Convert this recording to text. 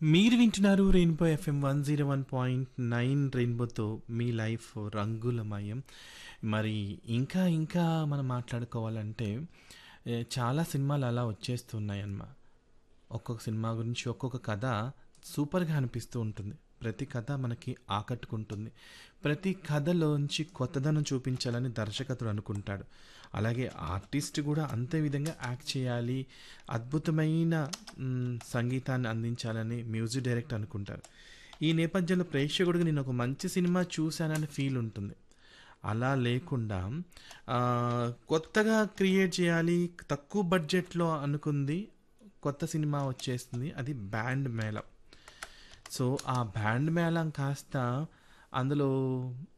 మీరు వింటున్నారు rainbow FM one zero one point nine రెయిన్బోతో మీ లైఫ్ రంగులమయం మరి ఇంకా ఇంకా మనం మాట్లాడుకోవాలంటే ఏ, చాలా సినిమాలు అలా వచ్చేస్తున్నాయి అన్నమా ఒక్కొక్క సినిమా గురించి ఒక్కొక్క కథ సూపర్గా అనిపిస్తూ ఉంటుంది ప్రతి కథ మనకి ఆకట్టుకుంటుంది ప్రతి కథలోంచి కొత్తదనం చూపించాలని దర్శకతుడు అనుకుంటాడు అలాగే ఆర్టిస్ట్ కూడా అంతే విధంగా యాక్ట్ చేయాలి అద్భుతమైన మ్, సంగీతాన్ని అందించాలని మ్యూజిక్ డైరెక్టర్ అనుకుంటారు ఈ నేపథ్యంలో ప్రేక్షకుడికి నేను ఒక మంచి సినిమా చూశానని ఫీల్ ఉంటుంది అలా లేకుండా ఆ, కొత్తగా క్రియేట్ చేయాలి తక్కువ బడ్జెట్లో అనుకుంది కొత్త సినిమా వచ్చేస్తుంది అది బ్యాండ్ మేళం సో ఆ బ్యాండ్ మేళం కాస్త అందులో